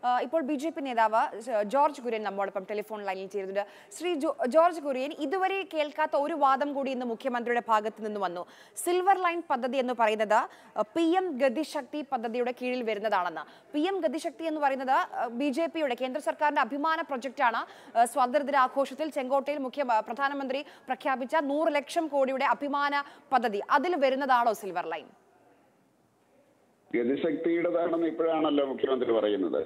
ആ, ഇപ്പോൾ B J P നേതാവ് ജ- ജോർജ് കുര്യൻ നമ്മോടൊപ്പം ടെലിഫോൺ ലൈനിൽ ചേരുന്നുണ്ട് ശ്രീ ജോ- ജോർജ് കുര്യൻ ഇതുവരെ കേൾക്കാത്ത ഒരു വാദം കൂടി ഇന്ന് മുഖ്യമന്ത്രിയുടെ ഭാഗത്ത് നിന്ന് വന്നു സിൽവർ ലൈൻ പദ്ധതി എന്ന് പറയുന്നത് പി എം ഗതിശക്തി പദ്ധതിയുടെ കീഴിൽ വരുന്നതാണെന്ന് പി എം ഗതിശക്തി എന്ന് പറയുന്നത് ബി ജെ പിയുടെ കേന്ദ്ര സർക്കാരിന്റെ അഭിമാന പ്രൊജക്റ്റാണ് ആ, സ്വാതന്ത്ര്യദിനാഘോഷത്തിൽ ചെങ്കോട്ടയിൽ മുഖ്യ പ്രധാനമന്ത്രി പ്രഖ്യാപിച്ച നൂറ് ലക്ഷം കോടിയുടെ അഭിമാന പദ്ധതി അതിൽ വരുന്നതാണോ സിൽവർ ലൈൻ ഗതിശക്തിയുടേതാണെന്ന് ഇപ്പോഴാണല്ലോ മുഖ്യമന്ത്രി പറയുന്നത്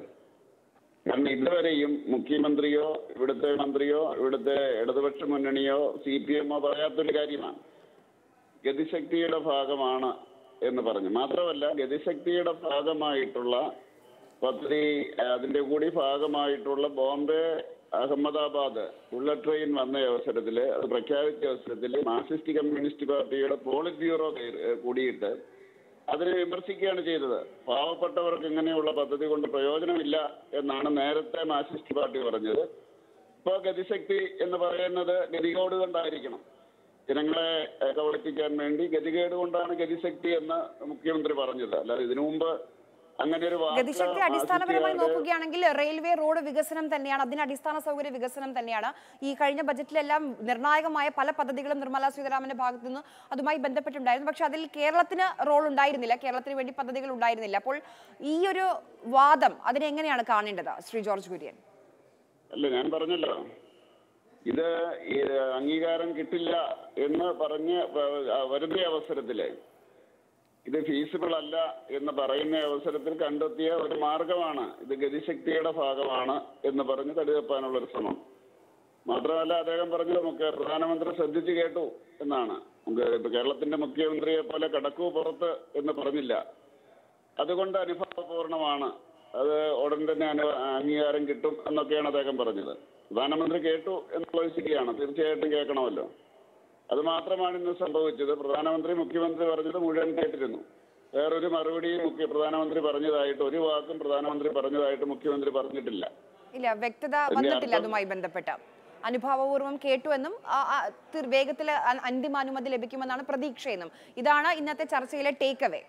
കാരണം ഇതുവരെയും മുഖ്യമന്ത്രിയോ ഇവിടുത്തെ മന്ത്രിയോ ഇവിടുത്തെ ഇടതുപക്ഷ മുന്നണിയോ സി പി എമ്മോ പറയാത്തൊരു കാര്യമാണ് ഗതിശക്തിയുടെ ഭാഗമാണ് എന്ന് പറഞ്ഞു മാത്രമല്ല ഗതിശക്തിയുടെ ഭാഗമായിട്ടുള്ള പദ്ധതി അതിന്റെ കൂടി ഭാഗമായിട്ടുള്ള ബോംബെ അഹമ്മദാബാദ് ബുള്ളറ്റ് ട്രെയിൻ വന്ന അവസരത്തിൽ അത് പ്രഖ്യാപിച്ച അവസരത്തിൽ മാർക്സിസ്റ്റ് കമ്മ്യൂണിസ്റ്റ് പാർട്ടിയുടെ പോളിറ്റ് ബ്യൂറോ കയറി- കൂടിയിട്ട് അതിനെ വിമർശിക്കുകയാണ് ചെയ്തത് പാവപ്പെട്ടവർക്ക് ഇങ്ങനെയുള്ള പദ്ധതി കൊണ്ട് പ്രയോജനമില്ല എന്നാണ് നേരത്തെ മാർക്സിസ്റ്റ് പാർട്ടി പറഞ്ഞത് ഇപ്പോ ഗതിശക്തി എന്ന് പറയുന്നത് ഗതികോട് കൊണ്ടായിരിക്കണം ജനങ്ങളെ ഏഹ്, കബളിപ്പിക്കാൻ വേണ്ടി ഗതികേട് കൊണ്ടാണ് ഗതിശക്തി എന്ന് മുഖ്യമന്ത്രി പറഞ്ഞത് അല്ലാതെ ഇതിനു മുമ്പ് അങ്ങനെ ഒരു വാക്ക് ഗതിശക്തി അടിസ്ഥാനപരമായി മാർക്സിസ്റ്റുകാരുടെ- നോക്കുകയാണെങ്കിൽ റെയിൽവേ റോഡ് വികസനം തന്നെയാണ് അതിന് അടിസ്ഥാന സൗകര്യ വികസനം തന്നെയാണ് ഈ കഴിഞ്ഞ ബജറ്റിലെല്ലാം നിർണായകമായ പല പദ്ധതികളും നിർമ്മല സീതാരാമന്റെ ഭാഗത്തു നിന്ന് അതുമായി ബന്ധപ്പെട്ടുണ്ടായിരുന്നു പക്ഷെ അതിൽ കേരളത്തിന് റോൾ ഉണ്ടായിരുന്നില്ല കേരളത്തിന് വേണ്ടി പദ്ധതികൾ ഉണ്ടായിരുന്നില്ല അപ്പോൾ ഈ ഒരു വാദം അതിനെങ്ങനെയാണ് കാണേണ്ടത് ശ്രീ ജോർജ് കുര്യൻ അല്ല ഞാൻ പറഞ്ഞല്ലോ ഇത് ഈ അംഗീകാരം കിട്ടില്ല എന്ന് പറഞ്ഞ് വ- വരുന്ന അവസരത്തില് ഇത് ഫീസിബിൾ അല്ല എന്ന് പറയുന്ന അവസരത്തിൽ കണ്ടെത്തിയ ഒരു മാർഗമാണ് ഇത് ഗതിശക്തിയുടെ ഭാഗമാണ് എന്ന് പറഞ്ഞ് തടിവെപ്പാനുള്ള ഒരു ശ്രമം മാത്രമല്ല അദ്ദേഹം പറഞ്ഞത് മുഖ്യ പ്രധാനമന്ത്രി ശ്രദ്ധിച്ചു കേട്ടു എന്നാണ് നമുക്ക് ഇപ്പൊ കേരളത്തിന്റെ മുഖ്യമന്ത്രിയെ പോലെ കടക്കൂ പുറത്ത് എന്ന് പറഞ്ഞില്ല അതുകൊണ്ട് അനുഭവപൂർണമാണ് അത് ഉടൻ തന്നെ അനു അംഗീകാരം കിട്ടും എന്നൊക്കെയാണ് അദ്ദേഹം പറഞ്ഞത് പ്രധാനമന്ത്രി കേട്ടു എന്നുള്ളത് ശരിയാണ് തീർച്ചയായിട്ടും കേൾക്കണമല്ലോ അത് മാത്രമാണ് ഇന്ന് സംഭവിച്ചത് പ്രധാനമന്ത്രി മുഖ്യമന്ത്രി പറഞ്ഞത് മുഴുവൻ കേട്ടിരുന്നു വേറൊരു മറുപടിയും മുഖ്യ പ്രധാനമന്ത്രി പറഞ്ഞതായിട്ട് ഒരു വാക്കും പ്രധാനമന്ത്രി പറഞ്ഞതായിട്ട് മുഖ്യമന്ത്രി പറഞ്ഞിട്ടില്ല ഇല്ല വ്യക്തത അതിന്റെ വന്നിട്ടില്ല അർത്ഥം- അതുമായി ബന്ധപ്പെട്ട് അനുഭാവപൂർവ്വം കേട്ടു എന്നും ആ, ആ, തീർ- വേഗത്തിൽ അ- അന്തിമാനുമതി ലഭിക്കുമെന്നാണ് പ്രതീക്ഷയെന്നും ഇതാണ് ഇന്നത്തെ ചർച്ചയിലെ ടേക്ക് അവേ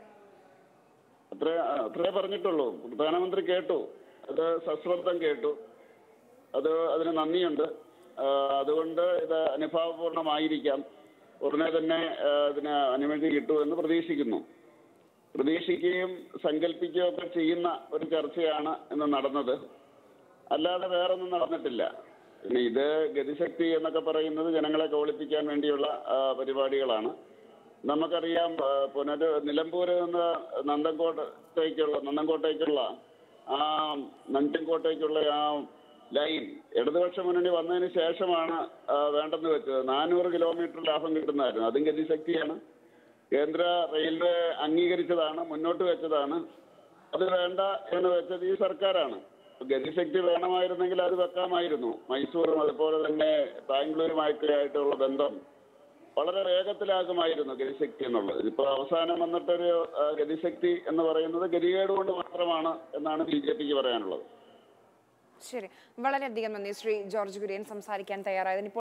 അത്രേ അത്രേ പറഞ്ഞിട്ടുള്ളൂ പ്രധാനമന്ത്രി കേട്ടു അത് സശ്രദ്ധം കേട്ടു അത് അതിന് നന്ദിയുണ്ട് ആ, അതുകൊണ്ട് ഇത് അനുഭാവപൂർണമായിരിക്കാം ഉടനെ തന്നെ ആ, ഇതിന് അനുമതി കിട്ടുമെന്ന് പ്രതീക്ഷിക്കുന്നു പ്രതീക്ഷിക്കുകയും സങ്കല്പിക്കുകയും ഒക്കെ ചെയ്യുന്ന ഒരു ചർച്ചയാണ് ഇന്ന് നടന്നത് അല്ലാതെ വേറൊന്നും നടന്നിട്ടില്ല പിന്നെ ഇത് ഗതിശക്തി എന്നൊക്കെ പറയുന്നത് ജനങ്ങളെ കബളിപ്പിക്കാൻ വേണ്ടിയുള്ള ആ, പരിപാടികളാണ് നമുക്കറിയാം ആ, പുനര് നിലമ്പൂര് നിന്ന് നന്തൻകോട്ടേക്കുള്ള നന്തൻകോട്ടേക്കുള്ള ആ നഞ്ചൻകോട്ടേക്കുള്ള ആ ലൈൻ ഇടതുപക്ഷ മുന്നണി വന്നതിന് ശേഷമാണ് ആ, വേണ്ടെന്ന് വെച്ചത് നാനൂറ് കിലോമീറ്റർ ലാഭം കിട്ടുന്നതായിരുന്നു അതും ഗതിശക്തിയാണ് കേന്ദ്ര റെയിൽവേ അംഗീകരിച്ചതാണ് മുന്നോട്ട് വെച്ചതാണ് അത് വേണ്ട എന്ന് വെച്ചത് ഈ സർക്കാരാണ് ഗതിശക്തി വേണമായിരുന്നെങ്കിൽ അത് വെക്കാമായിരുന്നു മൈസൂറും അതുപോലെ തന്നെ ബാംഗ്ലൂരുമായിട്ട് ആയിട്ടുള്ള ബന്ധം വളരെ വേഗത്തിലാകുമായിരുന്നു ഗതിശക്തി എന്നുള്ളത് ഇപ്പൊ അവസാനം വന്നിട്ടൊരു ആ, ഗതിശക്തി എന്ന് പറയുന്നത് ഗതികേട് കൊണ്ട് മാത്രമാണ് എന്നാണ് ബി ജെ പിക്ക് പറയാനുള്ളത് ശരി വളരെയധികം നന്ദി ശ്രീ ജോർജ് കുര്യൻ സംസാരിക്കാൻ തയ്യാറായതിന് ഇപ്പോൾ